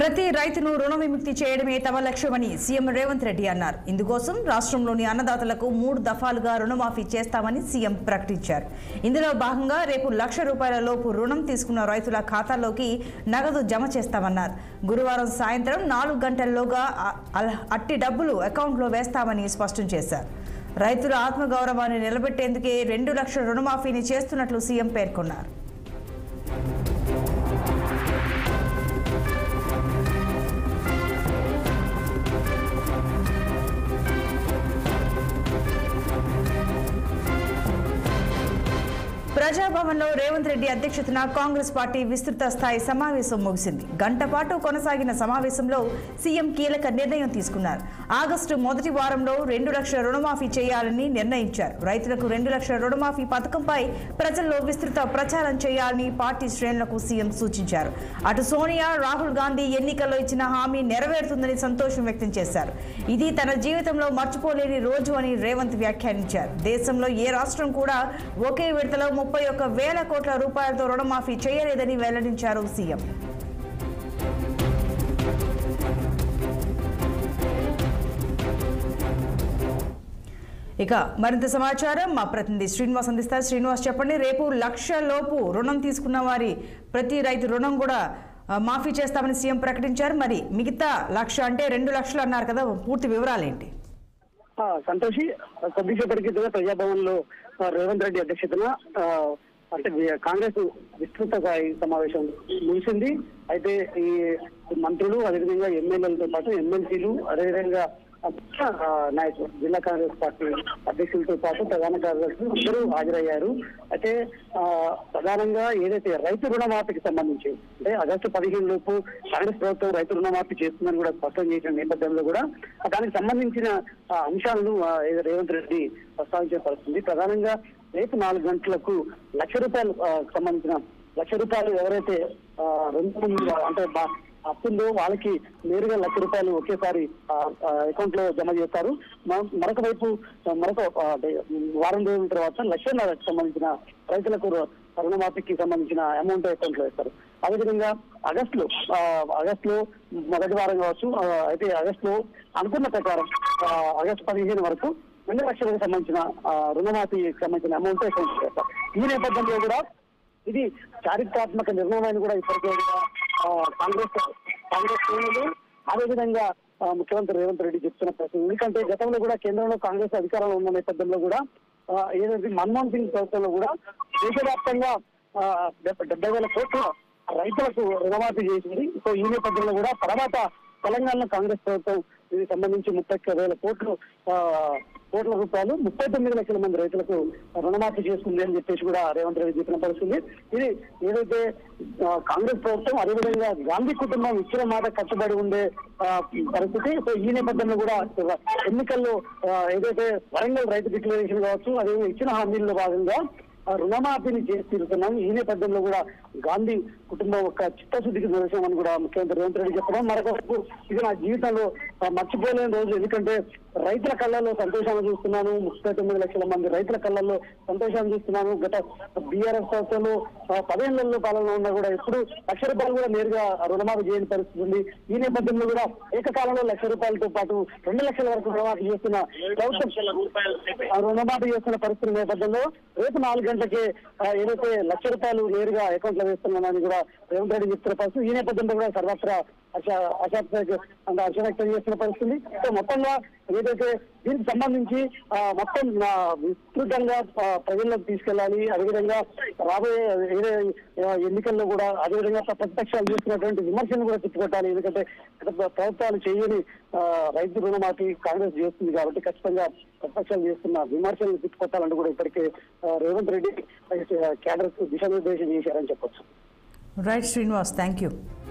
ప్రతి రైతును రుణ విముక్తి చేయడమే తమ లక్ష్యమని సీఎం రేవంత్ రెడ్డి అన్నారు ఇందుకోసం రాష్ట్రంలోని అన్నదాతలకు మూడు దఫాలుగా రుణమాఫీ చేస్తామని సీఎం ప్రకటించారు ఇందులో భాగంగా రేపు లక్ష రూపాయల లోపు రుణం తీసుకున్న రైతుల ఖాతాల్లోకి నగదు జమ చేస్తామన్నారు గురువారం సాయంత్రం నాలుగు గంటల్లోగా అ- అల- అట్టి డబ్బులు అకౌంట్లో వేస్తామని స్పష్టం చేశారు రైతుల ఆత్మగౌరవాన్ని నిలబెట్టేందుకే రెండు లక్షల రుణమాఫీని చేస్తున్నట్లు సీఎం పేర్కొన్నారు ప్రజాభవన్లో రేవంత్ రెడ్డి అధ్యక్షతన కాంగ్రెస్ పార్టీ విస్తృత స్థాయి సమావేశం ముగిసింది గంట పాటు కొనసాగిన సమావేశంలో సీఎం కీలక నిర్ణయం తీసుకున్నారు ఆగస్టు మొదటి వారంలో రెండు లక్షల రుణమాఫీ చేయాలని నిర్ణయించారు రైతులకు రెండు లక్షల రుణమాఫీ పథకంపై ప్రజల్లో విస్తృత ప్రచారం చేయాలని పార్టీ శ్రేణులకు సీఎం సూచించారు అటు సోనియా రాహుల్ గాంధీ ఎన్నికల్లో ఇచ్చిన హామీ నెరవేరుతుందని సంతోషం వ్యక్తం చేశారు ఇది తన జీవితంలో మర్చిపోలేని రోజు అని రేవంత్ వ్యాఖ్యానించారు దేశంలో ఏ రాష్ట్రం కూడా ఒకే విడతలో ముప్పై ఒక్క వేల కోట్ల రూపాయలతో రుణమాఫీ చేయలేదని వెల్లడించారు సీఎం ఇక మరింత సమాచారం మా ప్రతినిధి శ్రీనివాస్ అందిస్తారు శ్రీనివాస్ చెప్పండి రేపు లక్ష లోపు రుణం తీసుకున్న వారి ప్రతి రైతు రుణం కూడా ఆ, మాఫీ చేస్తామని సీఎం ప్రకటించారు మరి మిగతా లక్ష అంటే రెండు లక్షలు అన్నారు కదా పూర్తి వివరాలు ఏంటి ఆ, సంతోషి కొద్దిసేపటి క్రితమే ప్రజాభవన్ లో ఆ, రేవంత్ రెడ్డి అధ్యక్షతన ఆ, అంటే వి- కాంగ్రెస్ విస్తృత స్థాయి సమావేశం ముగిసింది అయితే ఈ మంత్రులు అదేవిధంగా ఎమ్మెల్యేలతో పాటు ఎమ్మెల్సీలు అదేవిధంగా ముఖ్య, ఆ, నాయకులు జిల్లా కాంగ్రెస్ పార్టీ అధ్యక్షులతో పాటు ప్రధాన కార్యదర్శులు అందరూ హాజరయ్యారు అయితే ఆ, ప్రధానంగా ఏదైతే రైతు రుణమాఫీకి సంబంధించి అంటే ఆగస్టు పదిహేను లోపు కాంగ్రెస్ ప్రభుత్వం రైతు రుణమాఫీ చేస్తుందని కూడా స్పష్టం చేసిన నేపథ్యంలో కూడా దానికి సంబంధించిన ఆ, అంశాలను ఆ, ఏదో రేవంత్ రెడ్డి ప్రస్తావించే పరిస్థితుంది ప్రధానంగా రేపు నాలుగు గంటలకు లక్ష రూపాయలు ఆ, సంబంధించిన లక్ష రూపాయలు ఎవరైతే ఆ, రెండు అంటే బా- అప్పుల్లో వాళ్ళకి నేరుగా లక్ష రూపాయలు ఒకేసారి అకౌంట్ లో జమ చేస్తారు మ- మరొక వైపు ఆ, మరొక ఆ, అంటే వారం రోజుల తర్వాత లక్షన్నరకు సంబంధించిన రైతులకు రు- రుణమాఫీకి సంబంధించిన అమౌంట్ అకౌంట్ లో వేస్తారు అదేవిధంగా ఆగస్ట్ లో ఆ, ఆగస్ట్ లో మొదటి వారం కావచ్చు ఆ, అయితే ఆగస్ట్ లో అనుకున్న ప్రకారం ఆ, ఆగస్ట్ పదిహేను వరకు రెండు లక్షలకు సంబంధించిన ఆ, రుణమాఫీకి సంబంధించిన అమౌంట్ అకౌంట్ లో వేస్తారు ఈ నేపథ్యంలో కూడా ఇది చారిత్రాత్మక నిర్ణయం అని కూడా ఇప్పటికే కూడా, ఆ, కాంగ్రెస్ కాంగ్రెస్ శ్రేణులు అదేవిధంగా ఆ, ముఖ్యమంత్రి రేవంత్ రెడ్డి చెప్తున్న ప్రశ్న ఎందుకంటే గతంలో కూడా కేంద్రంలో కాంగ్రెస్ అధికారంలో ఉన్న నేపథ్యంలో కూడా ఆ, ఏదైతే మన్మోహన్ సింగ్ ప్రభుత్వంలో కూడా దేశవ్యాప్తంగా ఆ, డెబ్బ- డెబ్బై వేల కోట్ల రైతులకు రుణమాఫీ చేసింది సో ఈ నేపథ్యంలో కూడా తర్వాత తెలంగాణలో కాంగ్రెస్ ప్రభుత్వం దీనికి సంబంధించి ముప్పై ఒక్క వేల కోట్లు ఆ, కోట్ల రూపాయలు ముప్పై తొమ్మిది లక్షల మంది రైతులకు రుణమాఫీ చేస్తుంది అని చెప్పేసి కూడా రేవంత్ రెడ్డి చెప్పిన పరిస్థితుంది ఇది ఏదైతే ఆ, కాంగ్రెస్ ప్రభుత్వం అదేవిధంగా గాంధీ కుటుంబం ఇచ్చిన మాట కట్టుబడి ఉండే ఆ, పరిస్థితి సో ఈ నేపథ్యంలో కూడా ఎన్నికల్లో ఆ, ఏదైతే వరంగల్ రైతు డిక్లరేషన్ కావచ్చు అదే ఇచ్చిన హామీల్లో భాగంగా ఆ రుణమాఫీని చేసి తీరుతున్నాం ఈ నేపథ్యంలో కూడా గాంధీ కుటుంబం యొక్క చిత్తశుద్ధికి నిదర్శనం కూడా ముఖ్యమంత్రి రేవంత్ రెడ్డి చెప్పడం మరొక వైపు ఇది నా జీవితంలో ఆ, మర్చిపోలేని రోజు ఎందుకంటే రైతుల కళ్ళల్లో సంతోషాన్ని చూస్తున్నాను ముప్పై తొమ్మిది లక్షల మంది రైతుల కళ్ళల్లో సంతోషాన్ని చూస్తున్నాను గత బీఆర్ఎస్ సంస్థలో పదేళ్లలో పాలన ఉన్నా కూడా ఎప్పుడు లక్ష రూపాయలు కూడా నేరుగా రుణమాఫీ చేయని పరిస్థితి ఉంది ఈ నేపథ్యంలో కూడా ఏకకాలంలో లక్ష రూపాయలతో పాటు రెండు లక్షల వరకు రుణమాఫీ చేస్తున్న ప్రభుత్వం ఆ రుణమాఫీ చేస్తున్న పరిస్థితి నేపథ్యంలో రేపు నాలుగు గంటలకే ఆ, ఏదైతే లక్ష రూపాయలు నేరుగా అకౌంట్ లో వేస్తున్నామని కూడా రేవంత్ రెడ్డి చెప్తున్న పరిస్థితి ఈ నేపథ్యంలో కూడా సర్వత్రా హర్ష హర్ష అంటే హర్ష వ్యక్తం చేస్తున్న పరిస్థితి సో మొత్తంగా ఏదైతే దీనికి సంబంధించి ఆ, మొత్తం ఆ, విస్తృతంగా ఆ, ప్రజల్లోకి తీసుకెళ్లాలి అదేవిధంగా రాబోయే ఏదే ఆ, ఎన్నికల్లో కూడా అదేవిధంగా ప్రతిపక్షాలు చేస్తున్నటువంటి విమర్శలు కూడా తిప్పుకొట్టాలి ఎందుకంటే గత ప్రభుత్వాలు చేయని ఆ, రైతు రుణమాఫీ కాంగ్రెస్ చేస్తుంది కాబట్టి ఖచ్చితంగా ప్రతిపక్షాలు చేస్తున్న విమర్శలు తిప్పుకొట్టాలంటూ కూడా ఇప్పటికే ఆ, రేవంత్ రెడ్డి కేడర్ దిశానిర్దేశం చేశారని చెప్పొచ్చు రైట్ శ్రీనివాస్ థ్యాంక్ యూ